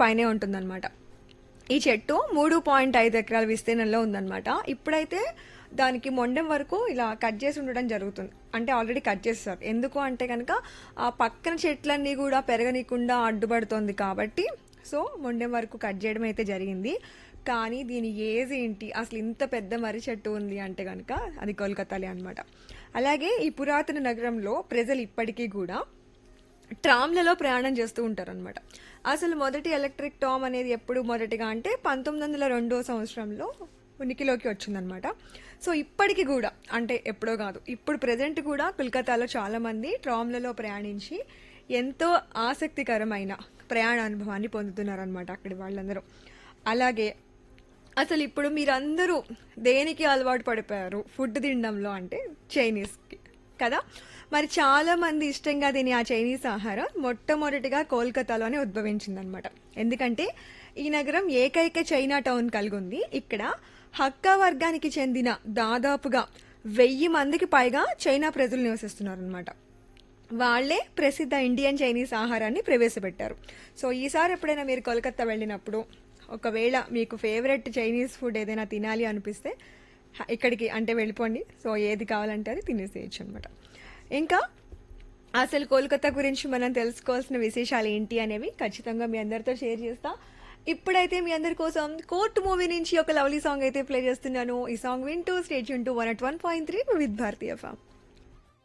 పైనే ఉంటుందన్నమాట ఈ చెట్టు మూడు పాయింట్ ఐదు ఎకరాల విస్తీర్ణంలో ఉందన్నమాట ఇప్పుడైతే దానికి మొండెం వరకు ఇలా కట్ చేసి ఉండడం జరుగుతుంది అంటే ఆల్రెడీ కట్ చేస్తారు ఎందుకు అంటే కనుక ఆ పక్కన చెట్లన్నీ కూడా పెరగనీయకుండా అడ్డుపడుతోంది కాబట్టి సో మొండెం వరకు కట్ చేయడం అయితే జరిగింది కానీ దీని ఏజ్ ఏంటి అసలు ఇంత పెద్ద మర్రి చెట్టు ఉంది అంటే కనుక అది కోల్కతాలే అనమాట అలాగే ఈ పురాతన నగరంలో ప్రజలు ఇప్పటికీ కూడా ట్రామ్లలో ప్రయాణం చేస్తూ ఉంటారనమాట అసలు మొదటి ఎలక్ట్రిక్ టామ్ అనేది ఎప్పుడు మొదటిగా అంటే పంతొమ్మిది వందల రెండో సంవత్సరంలో ఉనికిలోకి వచ్చిందనమాట సో ఇప్పటికి కూడా అంటే ఎప్పుడో కాదు ఇప్పుడు ప్రజెంట్ కూడా కోల్కతాలో చాలామంది ట్రామ్లలో ప్రయాణించి ఎంతో ఆసక్తికరమైన ప్రయాణ అనుభవాన్ని పొందుతున్నారనమాట అక్కడి వాళ్ళందరూ అలాగే అసలు ఇప్పుడు మీరందరూ దేనికి అలవాటు పడిపోయారు ఫుడ్ తినడంలో అంటే చైనీస్కి కదా మరి చాలా మంది ఇష్టంగా తినే ఆ చైనీస్ ఆహారం మొట్టమొదటిగా కోల్కతాలోనే ఉద్భవించిందనమాట ఎందుకంటే ఈ నగరం ఏకైక చైనా టౌన్ కలిగి ఉంది ఇక్కడ హక్కా వర్గానికి చెందిన దాదాపుగా వెయ్యి మందికి పైగా చైనా ప్రజలు నివసిస్తున్నారనమాట వాళ్ళే ప్రసిద్ధ ఇండియన్ చైనీస్ ఆహారాన్ని ప్రవేశపెట్టారు సో ఈసారి ఎప్పుడైనా మీరు కోల్కతా వెళ్ళినప్పుడు ఒకవేళ మీకు ఫేవరెట్ చైనీస్ ఫుడ్ ఏదైనా తినాలి అనిపిస్తే హ- ఇక్కడికి అంటే వెళ్ళిపోండి సో ఏది కావాలంటే అది తినేసేయచ్చు అనమాట ఇంకా అసలు కోల్కతా గురించి మనం తెలుసుకోవాల్సిన విశేషాలు ఏంటి అనేవి ఖచ్చితంగా మీ అందరితో షేర్ చేస్తా ఇప్పుడైతే మీ అందరి కోసం కోర్ట్ మూవీ నుంచి ఒక లవ్లీ సాంగ్ అయితే ప్లే చేస్తున్నాను ఈ సాంగ్ వింటూ స్టేట్ యూన్ to one at one point three with భారతీయ ఫామ్